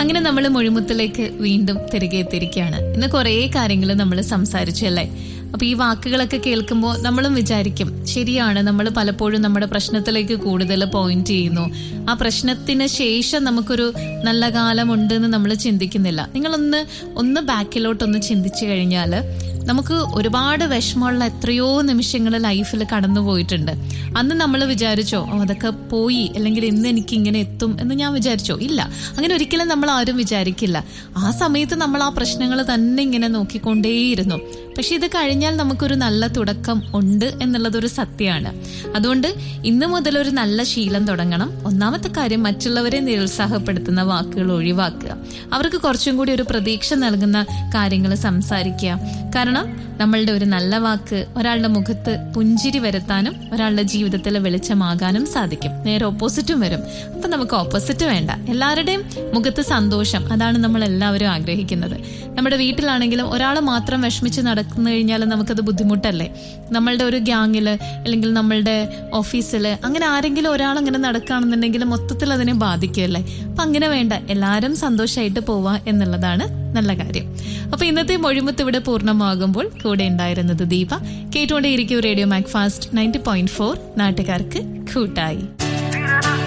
അങ്ങനെ നമ്മൾ മുഴുമുത്തിലേക്ക് വീണ്ടും തിരികെ എത്തിയിരിക്കുകയാണ് ഇന്ന് കുറേ കാര്യങ്ങൾ നമ്മൾ സംസാരിച്ചു അല്ലേ അപ്പൊ ഈ വാക്കുകളൊക്കെ കേൾക്കുമ്പോൾ നമ്മളും വിചാരിക്കും ശരിയാണ് നമ്മൾ പലപ്പോഴും നമ്മുടെ പ്രശ്നത്തിലേക്ക് കൂടുതൽ പോയിന്റ് ചെയ്യുന്നു ആ പ്രശ്നത്തിന് ശേഷം നമുക്കൊരു നല്ല കാലം ഉണ്ട് എന്ന് നമ്മൾ ചിന്തിക്കുന്നില്ല നിങ്ങളൊന്ന് ഒന്ന് ബാക്കിലോട്ടൊന്ന് ചിന്തിച്ചു കഴിഞ്ഞാൽ നമുക്ക് ഒരുപാട് വിഷമമുള്ള എത്രയോ നിമിഷങ്ങൾ ലൈഫിൽ കടന്നു പോയിട്ടുണ്ട് അന്ന് നമ്മൾ വിചാരിച്ചോ "ഓ, അതൊക്കെ പോയി അല്ലെങ്കിൽ ഇന്ന് എനിക്ക് ഇങ്ങനെ എത്തും എന്ന് ഞാൻ വിചാരിച്ചോ ഇല്ല അങ്ങനെ ഒരിക്കലും നമ്മൾ ആരും വിചാരിക്കില്ല ആ സമയത്ത് നമ്മൾ ആ പ്രശ്നങ്ങൾ തന്നെ ഇങ്ങനെ നോക്കിക്കൊണ്ടേയിരുന്നു പക്ഷെ ഇത് കഴിഞ്ഞാൽ നമുക്കൊരു നല്ല തുടക്കം ഉണ്ട് എന്നുള്ളതൊരു സത്യമാണ് അതുകൊണ്ട് ഇന്ന് മുതൽ ഒരു നല്ല ശീലം തുടങ്ങണം ഒന്നാമത്തെ കാര്യം മറ്റുള്ളവരെ നിരുത്സാഹപ്പെടുത്തുന്ന വാക്കുകൾ ഒഴിവാക്കുക അവർക്ക് കുറച്ചും കൂടി ഒരു പ്രതീക്ഷ നൽകുന്ന കാര്യങ്ങൾ സംസാരിക്കുക കാരണം നമ്മളുടെ ഒരു നല്ല വാക്ക് ഒരാളുടെ മുഖത്ത് പുഞ്ചിരി വരുത്താനും ഒരാളുടെ ജീവിതത്തിൽ വെളിച്ചമാകാനും സാധിക്കും നേരെ ഓപ്പോസിറ്റും വരും അപ്പൊ നമുക്ക് ഓപ്പോസിറ്റ് വേണ്ട എല്ലാവരുടെയും മുഖത്ത് സന്തോഷം അതാണ് നമ്മൾ എല്ലാവരും ആഗ്രഹിക്കുന്നത് നമ്മുടെ വീട്ടിലാണെങ്കിലും ഒരാൾ മാത്രം വിഷമിച്ച് നടക്കുന്നു കഴിഞ്ഞാൽ നമുക്കത് ബുദ്ധിമുട്ടല്ലേ നമ്മളുടെ ഒരു ഗ്യാങ്ങില് അല്ലെങ്കിൽ നമ്മളുടെ ഓഫീസിൽ അങ്ങനെ ആരെങ്കിലും ഒരാൾ അങ്ങനെ നടക്കുകയാണെന്നുണ്ടെങ്കിൽ മൊത്തത്തിൽ അതിനെ ബാധിക്കുമല്ലേ അപ്പൊ അങ്ങനെ വേണ്ട എല്ലാവരും സന്തോഷമായിട്ട് പോവാ എന്നുള്ളതാണ് നല്ല കാര്യം അപ്പൊ ഇന്നത്തെ മൊഴിമുത്ത് ഇവിടെ പൂർണ്ണമാകുമ്പോൾ കൂടെ ഉണ്ടായിരുന്നത് ദീപ കേട്ടുകൊണ്ടേയിരിക്കും radio Mac Fast ninety point four നാട്ടുകാർക്ക് കൂട്ടായി